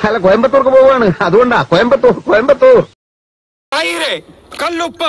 അല്ല കോയമ്പത്തൂർക്ക് പോവാണ് അതുകൊണ്ടാ കോയമ്പത്തൂർ കോയമ്പത്തൂർ തൈര് കല്ലുപ്പ്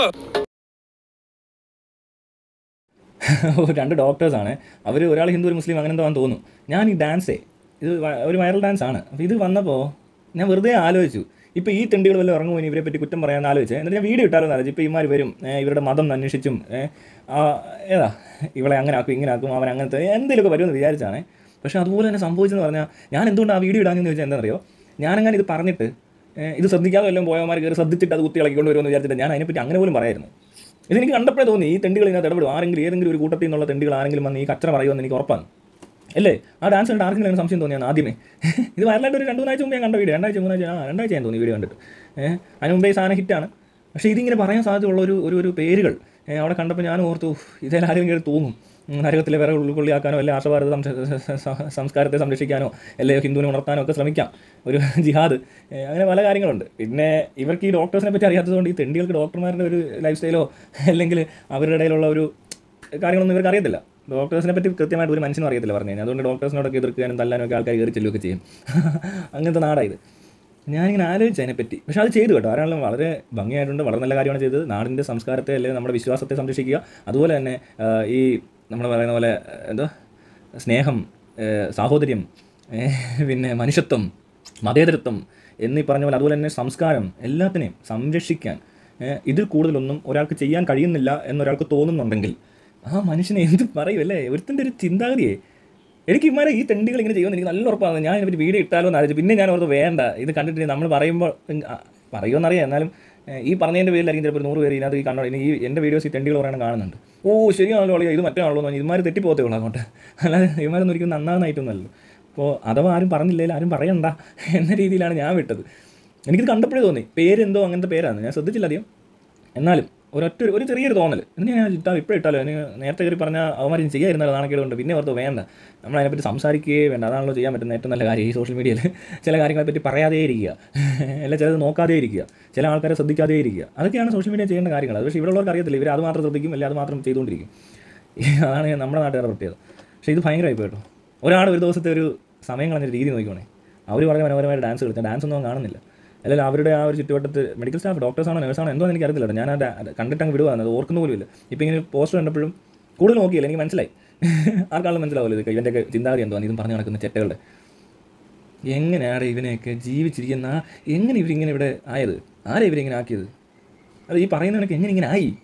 ഓ, രണ്ട് ഡോക്ടേഴ്സാണ് അവർ ഒരാൾ ഹിന്ദു ഒരു മുസ്ലിം അങ്ങനെ എന്തോ ആണെന്ന് തോന്നുന്നു ഞാൻ ഈ ഡാൻസേ ഇത് വ- ഒരു വൈറൽ ഡാൻസ് ആണ് അപ്പോൾ ഇത് വന്നപ്പോൾ ഞാൻ വെറുതെ ആലോചിച്ചു ഇപ്പോൾ ഈ തെണ്ടികൾ വല്ല ഇറങ്ങുമോ ഇനി ഇവരെ പറ്റി കുറ്റം പറയാമെന്ന് ആലോചിച്ചേ എന്നിട്ട് ഞാൻ വീഡിയോ ഇട്ടാലോ എന്ന് ആലോചിച്ചു ഇപ്പോൾ ഇമാർ വരും ഏ, ഇവരുടെ മതം അന്വേഷിച്ചും ഏ, ആ, ഏതാ ഇവളെ അങ്ങനെ ആക്കും ഇങ്ങനെ ആക്കും അവൻ അങ്ങനത്തെ എന്തെങ്കിലുമൊക്കെ വരുമെന്ന് വിചാരിച്ചാണ് പക്ഷേ അതുപോലെ തന്നെ സംഭവിച്ചെന്ന് പറഞ്ഞാൽ ഞാൻ എന്തുകൊണ്ട് ആ വീഡിയോ ഇടാമെന്ന് ചോദിച്ചാൽ എന്താ അറിയോ ഞാനങ്ങനെ ഇത് പറഞ്ഞിട്ട് ഏ, ഇത് ശ്രദ്ധിക്കാതെ വല്ലതും പോയവന്മാർ കയറി ശ്രദ്ധിച്ചിട്ട് അത് കുത്തി ഇളക്കിക്കൊണ്ട് വരുമെന്ന് വിചാരിച്ചിട്ട് ഞാൻ അതിനെപ്പറ്റി അങ്ങനെ പോലും പറയായിരുന്നു ഇതെനിക്ക് കണ്ടപ്പോഴേ തോന്നി ഈ തെണ്ടികൾ ഇതിനകത്ത് ഇടപെടും ആരെങ്കിലും ഏതെങ്കിലും ഒരു കൂട്ടത്തിൽ നിന്നുള്ള തെണ്ടികൾ ആരെങ്കിലും വന്ന് ഈ കച്ചറ പറയുമെന്ന് എനിക്ക് ഉറപ്പാണ് അല്ലേ ആ ഡാൻസ് കണ്ട് ആർക്കെങ്കിലും അങ്ങനെ സംശയം തോന്നിയാണ് ആദ്യമേ ഇത് വയറിലായിട്ട് ഒരു രണ്ട് മൂന്നാഴ്ച മുമ്പ് ഞാൻ കണ്ട വീഡിയോ രണ്ടാഴ്ച മൂന്നാഴ്ച ആ രണ്ടാഴ്ച ഞാൻ തോന്നി വീഡിയോ കണ്ടിട്ട് ഏഹ് അതിന് മുമ്പേ ഈ സാധനം ഹിറ്റാണ് പക്ഷേ ഇതിങ്ങനെ പറയാൻ സാധ്യതയുള്ള ഒരു ഒരു ഒരു പേരുകൾ ഏ, അവിടെ കണ്ടപ്പോൾ ഞാൻ ഓർത്തു ഇതേ ആരെങ്കിലും തോന്നും ഉം, നരകത്തിലെ വേറെ ഉൾക്കൊള്ളിയാക്കാനോ അല്ലെ ആശഭാരത സംശ- സ- സംസ്കാരത്തെ സംരക്ഷിക്കാനോ അല്ലെ ഹിന്ദുവിനെ ഉണർത്താനോ ഒക്കെ ശ്രമിക്കാം ഒരു ജിഹാദ് ഏ, അങ്ങനെ പല കാര്യങ്ങളുണ്ട് പിന്നെ ഇവർക്ക് ഈ ഡോക്ടേഴ്സിനെ പറ്റി അറിയാത്തതുകൊണ്ട് ഈ തെണ്ടികൾക്ക് ഡോക്ടർമാരുടെ ഒരു ലൈഫ് സ്റ്റൈലോ അല്ലെങ്കിൽ അവരുടെ ഇടയിലുള്ള ഒരു കാര്യങ്ങളൊന്നും ഇവർക്ക് അറിയത്തില്ല ഡോക്ടേഴ്സിനെ പറ്റി കൃത്യമായിട്ട് ഒരു മനുഷ്യനും അറിയത്തില്ല പറഞ്ഞു കഴിഞ്ഞാൽ അതുകൊണ്ട് ഡോക്ടേഴ്സിനോടൊക്കെ എതിർക്കാനും തല്ലാനും ഒക്കെ ആൾക്കാർ കയറി ചെല്ലുകയൊക്കെ ചെയ്യും അങ്ങനത്തെ നാടായത് ഞാനിങ്ങനെ ആലോചിച്ചു അതിനെപ്പറ്റി പക്ഷേ അത് ചെയ്തു കേട്ടോ ആരാണെങ്കിലും വളരെ ഭംഗിയായിട്ടുണ്ട് വളരെ നല്ല കാര്യമാണ് ചെയ്തത് നാടിൻ്റെ സംസ്കാരത്തെ അല്ലെങ്കിൽ നമ്മുടെ വിശ്വാസത്തെ സംരക്ഷിക്കുക അതുപോലെ തന്നെ ആ, ഈ നമ്മൾ പറയുന്ന പോലെ ആ, എന്താ സ്നേഹം ആ, സാഹോദര്യം ഏ, പിന്നെ മനുഷ്യത്വം മതേതരത്വം എന്നീ പറഞ്ഞ പോലെ അതുപോലെ തന്നെ സംസ്കാരം എല്ലാത്തിനെയും സംരക്ഷിക്കാൻ ഏ, ഇതിൽ കൂടുതലൊന്നും ഒരാൾക്ക് ചെയ്യാൻ കഴിയുന്നില്ല എന്നൊരാൾക്ക് തോന്നുന്നുണ്ടെങ്കിൽ ആ മനുഷ്യനെ എന്ത് പറയും അല്ലേ ഒരുത്തിൻ്റെ ഒരു ചിന്താഗതിയെ എനിക്ക് ഇമാരെ ഈ തെണ്ടികൾ ഇങ്ങനെ ചെയ്യുമെന്ന് എനിക്ക് നല്ല ഉറപ്പാണ് ഞാൻ ഇതിനെപ്പറ്റി വീഡിയോ ഇട്ടാലോ എന്ന് ആലോചിച്ചു പിന്നെ ഞാൻ ഓർത്ത് വേണ്ട ഇത് കണ്ടിട്ട് നമ്മൾ പറയുമ്പോൾ ആ, പറയുമെന്നറിയാം എന്നാലും ഏഹ്, ഈ പറഞ്ഞതിൻ്റെ പേരിലായിരിക്കും ചിലപ്പോൾ ഒരു നൂറ് പേര് ഇതിനകത്ത് ഈ കണ്ടോ ഇനി ഈ എൻ്റെ വീഡിയോസ് ഈ തെണ്ടികൾ പറയണം കാണുന്നുണ്ട് ഓ ശരിയാണല്ലോ അളിയോ ഇത് മറ്റേ ആണല്ലോ എന്ന് പറഞ്ഞ് ഇമാർ തെറ്റിപ്പോത്തേ ഉള്ളൂ അങ്ങോട്ട് അല്ലാതെ ഇമാരൊന്നും ഒരിക്കലും നന്നാകുന്നതായിട്ടൊന്നല്ലോ അപ്പോൾ അഥവാ ആരും പറഞ്ഞില്ലെങ്കിൽ ആരും പറയണ്ട എന്ന രീതിയിലാണ് ഞാൻ വിട്ടത് എനിക്കിത് കണ്ടപ്പോഴേ തോന്നി പേരെന്തോ അങ്ങനത്തെ പേരാണ് ഞാൻ ശ്രദ്ധിച്ചില്ല അധികം എന്നാലും ഒരൊറ്റ ഒരു ചെറിയൊരു തോന്നൽ എന്നിട്ട് ഞാൻ ഇട്ടാൽ ഇപ്പോഴും ഇട്ടാലോ അതിന് നേരത്തെ കയറി പറഞ്ഞ അവന്മാരും ചെയ്യാതിരുന്നാലോ നാണക്കേടുണ്ട് പിന്നെ ഓർത്ത് വേണ്ട നമ്മൾ അതിനെപ്പറ്റി സംസാരിക്കുകയേ വേണ്ട അതാണല്ലോ ചെയ്യാൻ പറ്റുന്ന ഏറ്റവും നല്ല കാര്യം ഈ സോഷ്യൽ മീഡിയയിൽ ചില കാര്യങ്ങളെ പറ്റി പറയാതേ ഇരിക്കുക അല്ല ചിലത് നോക്കാതെ ഇരിക്കുക ചില ആൾക്കാരെ ശ്രദ്ധിക്കാതെ ഇരിക്കുക അതൊക്കെയാണ് സോഷ്യൽ മീഡിയ ചെയ്യേണ്ട കാര്യങ്ങൾ അത് പക്ഷേ ഇവിടെ ഉള്ളവർക്ക് അറിയത്തില്ല ഇവർ അത് മാത്രം ശ്രദ്ധിക്കും അല്ലെങ്കിൽ അത് മാത്രം ചെയ്തുകൊണ്ടിരിക്കും അതാണ് നമ്മുടെ നാട്ടുകാരുടെ പ്രത്യേകത പക്ഷേ ഇത് ഭയങ്കരമായി പോയിട്ടോ ഒരാൾ ഒരു ദിവസത്തെ ഒരു സമയം കളഞ്ഞ രീതി നോക്കിക്കോണേ അവർ വളരെ മനോഹരമായ ഡാൻസ് കളിച്ചാൽ ഡാൻസ് ഒന്നും അവൻ കാണുന്നില്ല അല്ലെങ്കിൽ അവരുടെ ആ ഒരു ചുറ്റുവട്ടത്ത് മെഡിക്കൽ സ്റ്റാഫ് ഡോക്ടേഴ്സാണോ നേഴ്സാണോ എന്തോ എനിക്ക് അറിയത്തില്ല കേട്ടോ. ഞാൻ അത് കണ്ടിട്ട് അങ്ങ് വിടുവാണ് അത് ഓർക്കുന്ന പോലും ഇല്ല ഇപ്പം ഇങ്ങനെ പോസ്റ്റർ കണ്ടപ്പോഴും കൂടുതൽ നോക്കിയില്ല എനിക്ക് മനസ്സിലായി ആർക്കാളും മനസ്സിലാവില്ല ഇത് ഇവൻ്റെയൊക്കെ ചിന്താഗതി എന്തോ ഇതും പറഞ്ഞു നടക്കുന്ന ചെറ്റകളുടെ എങ്ങനെയാണ് ഇവനെയൊക്കെ ജീവിച്ചിരിക്കുന്ന ആ- എങ്ങനെ ഇവരിങ്ങനെ ഇവിടെ ആയത് ആരാ ഇവരിങ്ങനെ ആക്കിയത് അത് ഈ പറയുന്നവനൊക്കെ എങ്ങനെ ഇങ്ങനെ ആയി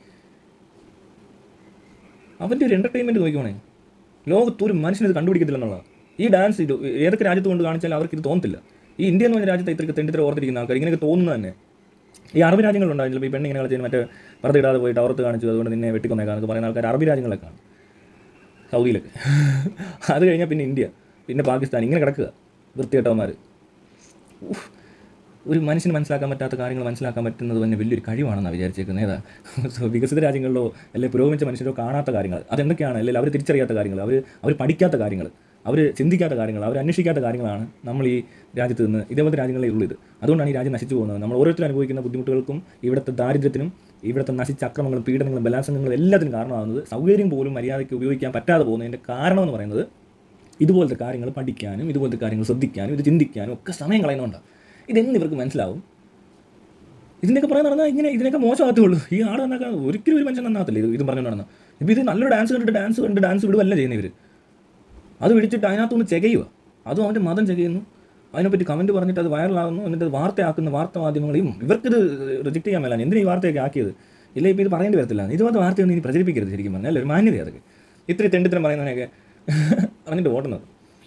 അവൻ്റെ ഒരു എൻ്റർടൈൻമെൻറ്റ് നോക്കിക്കോണേ ലോകത്ത് ഒരു മനുഷ്യനത് കണ്ടുപിടിക്കത്തില്ലെന്നുള്ളതാണ് ഈ ഡാൻസ് ഇത് ഏതൊക്കെ രാജ്യത്ത് കൊണ്ട് കാണിച്ചാലും അവർക്ക് ഇത് തോന്നത്തില്ല ഈ ഇന്ത്യ എന്ന് പറഞ്ഞ രാജ്യത്ത് ഇത്രയ്ക്ക് തെണ്ടിത്തര ഓർത്തിരിക്കുന്ന ആൾക്കാർ ഇങ്ങനെയൊക്കെ തോന്നുന്നത് തന്നെ ഈ അറബ് രാജ്യങ്ങളുണ്ടാവും ചിലപ്പോൾ ഈ പെണ്ണ് ഇങ്ങനെ കളിച്ചതിന് മറ്റേ വെറുതെ ഇടാതെ പോയിട്ട് അവർക്ക് കാണിച്ചു അതുകൊണ്ട് നിന്നെ വെട്ടിക്കൊന്നേക്കാന്നൊക്കെ പറയുന്ന ആൾക്കാർ അറബി രാജ്യങ്ങളൊക്കെ കാണും സൗദിയിലൊക്കെ അത് കഴിഞ്ഞാൽ പിന്നെ ഇന്ത്യ പിന്നെ പാകിസ്ഥാൻ ഇങ്ങനെ കിടക്കുക വൃത്തികെട്ടവന്മാർ ഉഫ്. ഒരു മനുഷ്യന് മനസ്സിലാക്കാൻ പറ്റാത്ത കാര്യങ്ങൾ മനസ്സിലാക്കാൻ പറ്റുന്നത് തന്നെ വലിയൊരു കഴിവാണെന്നാണ് വിചാരിച്ചേക്കുന്നത് ഏതാ സോ, വികസിത രാജ്യങ്ങളിലോ അല്ലെങ്കിൽ പുരോഗമിച്ച മനുഷ്യരോ കാണാത്ത കാര്യങ്ങൾ അതെന്തൊക്കെയാണ് അല്ലെങ്കിൽ അവർ തിരിച്ചറിയാത്ത കാര്യങ്ങൾ അവർ അവർ പഠിക്കാത്ത കാര്യങ്ങൾ അവർ ചിന്തിക്കാത്ത കാര്യങ്ങൾ അവർ അന്വേഷിക്കാത്ത കാര്യങ്ങളാണ് നമ്മൾ ഈ രാജ്യത്ത് നിന്ന് ഇതേപോലത്തെ രാജ്യങ്ങളെ ഉള്ളൂ ഇത് അതുകൊണ്ടാണ് ഈ രാജ്യം നശിച്ചു പോകുന്നത് നമ്മൾ ഓരോരുത്തരും അനുഭവിക്കുന്ന ബുദ്ധിമുട്ടുകൾക്കും ഇവിടുത്തെ ദാരിദ്ര്യത്തിനും ഇവിടുത്തെ നശിച്ച അക്രമങ്ങളും പീഡനങ്ങളും ബലാത്സംഗങ്ങളും എല്ലാത്തിനും കാരണമാകുന്നത് സൗകര്യം പോലും മര്യാദയ്ക്ക് ഉപയോഗിക്കാൻ പറ്റാതെ പോകുന്നതിൻ്റെ കാരണം എന്ന് പറയുന്നത് ഇതുപോലത്തെ കാര്യങ്ങൾ പഠിക്കാനും ഇതുപോലത്തെ കാര്യങ്ങൾ ശ്രദ്ധിക്കാനും ഇത് ചിന്തിക്കാനും ഒക്കെ സമയം കളയുന്നുണ്ടാണ് ഇതെന്ന് ഇവർക്ക് മനസ്സിലാവും ഇതിൻ്റെയൊക്കെ പറയാൻ നടന്നാൽ ഇങ്ങനെ ഇതിനൊക്കെ മോശമാകത്തേ ഉള്ളൂ ഈ ആട് നന്നാക്കാൻ ഒരിക്കലും ഒരു മനുഷ്യൻ നന്നാകത്തില്ല ഇത് ഇതും പറഞ്ഞു നടന്ന ഇപ്പോൾ ഇത് നല്ലൊരു ഡാൻസ് കണ്ടിട്ട് ഡാൻസ് കണ്ട് ഡാൻസ് വിടുവല്ല ചെയ്യുന്നത് ഇവർ അത് പിടിച്ചിട്ട് അതിനകത്തുനിന്ന് ചെകയുക അതും അവൻ്റെ മതം ചെകയുന്നു അതിനെപ്പറ്റി കമൻറ്റ് പറഞ്ഞിട്ട് അത് വൈറലാകുന്നു എന്നിട്ട് അത് വാർത്തയാക്കുന്ന വാർത്താ മാധ്യമങ്ങളെയും ഇവർക്കിത് റിജക്ട് ചെയ്യാൻ മേലാണ് എന്തിനാ ഈ വാർത്തയൊക്കെ ആക്കിയത് ഇല്ല ഇപ്പോൾ ഇത് പറയേണ്ടി വരത്തില്ല ഇതുപോലത്തെ വാർത്തയൊന്നും ഇനി പ്രചരിപ്പിക്കരുത് ശരിക്കും പറഞ്ഞാൽ ഒരു മാന്യത അതൊക്കെ ഇത്തിരി തെണ്ടിത്തരം പറയുന്നതിനൊക്കെ അവനിട്ട് ഓടുന്നത്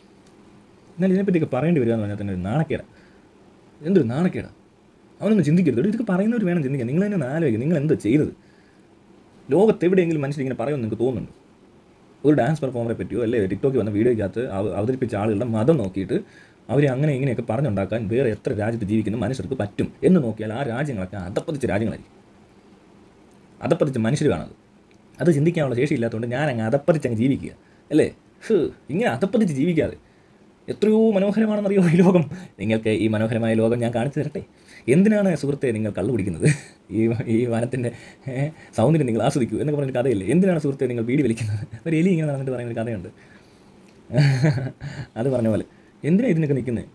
എന്നാൽ ഇതിനെപ്പറ്റിയൊക്കെ പറയേണ്ടി വരിക എന്ന് പറഞ്ഞാൽ തന്നെ ഒരു നാണക്കേടാ എന്തൊരു നാണക്കേടാ അവനൊന്നും ചിന്തിക്കരുത് എടീ, ഇതൊക്കെ പറയുന്നവർ വേണം ചിന്തിക്കാൻ നിങ്ങൾ തന്നെ ഒന്ന് ആലോചിക്കുക നിങ്ങൾ എന്താ ചെയ്തത് ലോകത്ത് എവിടെയെങ്കിലും മനുഷ്യർ ഇങ്ങനെ പറയുമെന്ന് നിങ്ങൾക്ക് തോന്നുന്നുണ്ട് ഒരു ഡാൻസ് പെർഫോമറെ പറ്റിയോ അല്ലെ ടിക്ടോക്കിൽ വന്ന വീഡിയോയ്ക്കകത്ത് അവ- അവതരിപ്പിച്ച ആളുകളുടെ മതം നോക്കിയിട്ട് അവരെ അങ്ങനെ ഇങ്ങനെയൊക്കെ പറഞ്ഞുണ്ടാക്കാൻ വേറെ എത്ര രാജ്യത്ത് ജീവിക്കുന്ന മനുഷ്യർക്ക് പറ്റും എന്ന് നോക്കിയാൽ ആ രാജ്യങ്ങളൊക്കെ അതപ്പതിച്ച രാജ്യങ്ങളായിരിക്കും അതപ്പതിച്ച മനുഷ്യർ കാണുന്നത് അത് ചിന്തിക്കാനുള്ള ശേഷിയില്ലാത്തതുകൊണ്ട് ഞാൻ അങ്ങ് അതപ്പതിച്ച് അങ്ങ് ജീവിക്കുക അല്ലേ ഹ്, ഇങ്ങനെ അതപ്പതിച്ച് ജീവിക്കാതെ എത്രയോ മനോഹരമാണെന്നറിയോ ഈ ലോകം നിങ്ങൾക്ക് ഈ മനോഹരമായ ലോകം ഞാൻ കാണിച്ചു തരട്ടെ എന്തിനാണ് സുഹൃത്തെ നിങ്ങൾ കള്ളു കുടിക്കുന്നത് ഈ ഈ വനത്തിൻ്റെ ഏഹ്, സൗന്ദര്യം നിങ്ങൾ ആസ്വദിക്കൂ എന്നൊക്കെ പറഞ്ഞൊരു കഥയില്ലേ എന്തിനാണ് സുഹൃത്തെ നിങ്ങൾ ബീഡി വലിക്കുന്നത് ഒരു എലി ഇങ്ങനെ നടന്നിട്ട് പറയുന്നൊരു കഥയുണ്ട് അത് പറഞ്ഞ പോലെ എന്തിനാണ് ഇതിനൊക്കെ നിൽക്കുന്നത്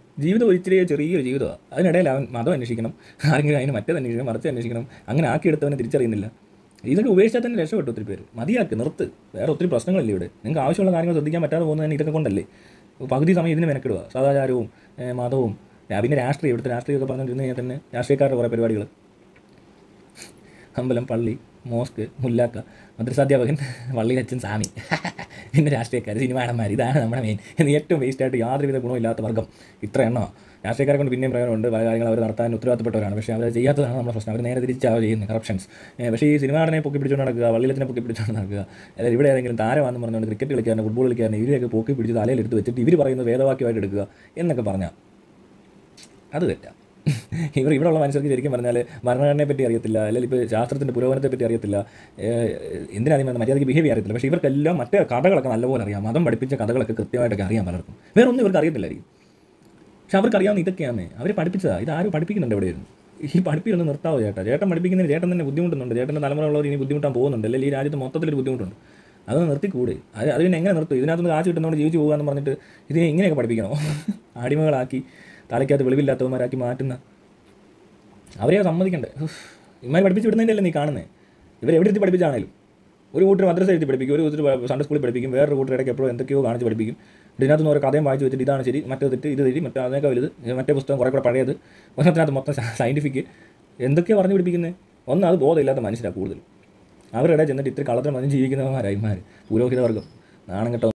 ജീവിതം ഒരു ഇച്ചിരി ചെറിയൊരു ജീവിതമാണ് അതിനിടയിൽ അവൻ മതം അന്വേഷിക്കണം ആരെങ്കിലും അതിന് മറ്റേത് അന്വേഷിക്കണം മറിച്ച് അന്വേഷിക്കണം അങ്ങനെ ആക്കിയെടുത്തവനെ തിരിച്ചറിയുന്നില്ല ഇതൊക്കെ ഉപേക്ഷിച്ചാൽ തന്നെ രക്ഷപ്പെട്ടു ഒത്തിരി പേര് മതിയാക്ക് നിർത്ത് വേറെ ഒത്തിരി പ്രശ്നങ്ങളില്ല ഇവിടെ നിങ്ങൾക്ക് ആവശ്യമുള്ള കാര്യങ്ങൾ ശ്രദ്ധിക്കാൻ പറ്റാതെ പോകുന്നതിന് ഇതൊക്കെ കൊണ്ടല്ലേ പകുതി സമയം ഇതിന് മെനക്കിടുക സദാചാരവും ഏഹ് മതവും ആ, പിന്നെ രാഷ്ട്രീയം ഇവിടുത്തെ രാഷ്ട്രീയമൊക്കെ പറഞ്ഞുകൊണ്ടിരുന്ന് കഴിഞ്ഞാൽ തന്നെ രാഷ്ട്രീയക്കാരുടെ കുറേ പരിപാടികൾ അമ്പലം പള്ളി മോസ്ക് മുല്ലാക്ക മദ്രസാധ്യാപകൻ പള്ളിയിലച്ഛൻ സ്വാമി പിന്നെ രാഷ്ട്രീയക്കാർ സിനിമാടന്മാർ ഇതാണ് നമ്മുടെ മെയിൻ ഇന്ന് ഏറ്റവും വേസ്റ്റായിട്ട് യാതൊരുവിധ ഗുണമില്ലാത്ത വർഗ്ഗം ഇത്ര എണ്ണമാണ് രാഷ്ട്രീയക്കാരെ കൊണ്ട് പിന്നെയും പ്രയോജനമുണ്ട് പല കാര്യങ്ങൾ അവർ നടത്താൻ ഉത്തരവാദിത്തപ്പെട്ടവരാണ് പക്ഷേ അവർ ചെയ്യാത്തതാണ് നമ്മുടെ പ്രശ്നം അവർ നേരെ തിരിച്ചാണ് ചെയ്യുന്നത് കറപ്ഷൻസ് പക്ഷേ ഈ സിനിമാടനെ പൊക്കി പിടിച്ചുകൊണ്ട് നടക്കുക വള്ളിലത്തിനെ പൊക്കി പിടിച്ചുകൊണ്ട് നടക്കുക അല്ലെങ്കിൽ ഇവിടെ ഏതെങ്കിലും താരമാണെന്ന് പറഞ്ഞുകൊണ്ട് ക്രിക്കറ്റ് കളിക്കാരനെ ഫുട്ബോൾ കളിക്കാരനെ ഇവരെയൊക്കെ പൊക്കി പിടിച്ച് തലയിലെടുത്ത് വെച്ചിട്ട് ഇവർ പറയുന്നത് വേദവാക്യമായിട്ട് എടുക്കുക എന്നൊക്കെ പറഞ്ഞാൽ അത് തെറ്റാ ഇവർ ഇവിടെയുള്ള മനുഷ്യർക്ക് ശരിക്കും പറഞ്ഞാൽ ഭരണഘടനയെ പറ്റി അറിയത്തില്ല അല്ലെങ്കിൽ ഇപ്പോൾ ശാസ്ത്രത്തിൻ്റെ പുരോഗമനത്തെ പറ്റി അറിയത്തില്ല ഏഹ് എന്തിനാണ് ഈ മര്യാദയ്ക്ക് ബിഹേവ് അറിയത്തില്ല പക്ഷേ ഇവർക്കെല്ലാം മറ്റേ കഥകളൊക്കെ നല്ലപോലെ അറിയാം മതം പഠിപ്പിച്ച കഥകളൊക്കെ കൃത്യമായിട്ടൊക്കെ അറിയാൻ പലർക്കും വേറെ ഒന്നും ഇവർക്ക് അറിയത്തില്ലായിരിക്കും പക്ഷെ അവർക്ക് അറിയാവുന്ന ഇതൊക്കെയാണ് അവർ പഠിപ്പിച്ചതാണ് ഇത് ആരും പഠിപ്പിക്കുന്നുണ്ട് എവിടെയായിരുന്നു ഈ പഠിപ്പിലൊന്ന് നിർത്താവോ ചേട്ടാ ചേട്ടൻ പഠിപ്പിക്കുന്നതിന് ചേട്ടൻ തന്നെ ബുദ്ധിമുട്ടുന്നുണ്ട് ചേട്ടൻ്റെ തലമുറയുള്ളവർ ഇനി ബുദ്ധിമുട്ടാൻ പോകുന്നുണ്ട് അല്ലെങ്കിൽ ഈ രാജ്യത്ത് മൊത്തത്തിലൊരു ബുദ്ധിമുട്ടുണ്ട് അതൊന്ന് നിർത്തിക്കൂടെ അത് അത് പിന്നെ എങ്ങനെ നിർത്തും ഇതിനകത്തുനിന്ന് കാശ് കിട്ടുന്നതുകൊണ്ട് ജീവിച്ച് പോകാമെന്ന് പറഞ്ഞിട്ട് ഇതിനെ ഇങ്ങനെയൊക്കെ പഠിപ്പിക്കണോ അടിമകളാക്കി തലയ്ക്കകത്ത് വെളിവില്ലാത്തവന്മാരാക്കി മാറ്റുന്ന അവരെ സമ്മതിക്കണ്ടേ ഉഫ്. ഇമാര് പഠിപ്പിച്ച് വിടുന്നതിൻ്റെ അല്ലേ നീ കാണുന്നത് ഇവർ എവിടെ എത്തി പഠിപ്പിച്ചാണേലും ഒരു കൂട്ടർ മദ്രസ എഴുതി പഠിപ്പിക്കും ഒരു കൂട്ടർ സൺഡേ സ്കൂളിൽ പഠിപ്പിക്കും വേറൊരു കൂട്ടർ ഇടയ്ക്ക് എപ്പോഴും എന്തൊക്കെയോ കാണിച്ച് പഠിപ്പിക്കും ഇതിനകത്ത് നിന്ന് ഓരോ കഥയും വായിച്ച് വെച്ചിട്ട് ഇതാണ് ശരി മറ്റേ തെറ്റ് ഇത് തെറ്റി മറ്റേ അതിനൊക്കെ വലുത് ഇത് മറ്റേ പുസ്തകം കുറേ കൂടെ പഴയത് ഒന്നത്തിനകത്ത് മൊത്തം സയൻറ്റിഫിക് എന്തൊക്കെയോ പറഞ്ഞു പിടിപ്പിക്കുന്നത് ഒന്ന് അത് ബോധമില്ലാത്ത മനുഷ്യരാണ് കൂടുതൽ അവരുടെ ചെന്നിട്ട് ഇത്തിരി കളത്തിൽ മതി ജീവിക്കുന്നവന്മാരായിമാർ പുരോഹിതവർഗം നാണം കെട്ടോ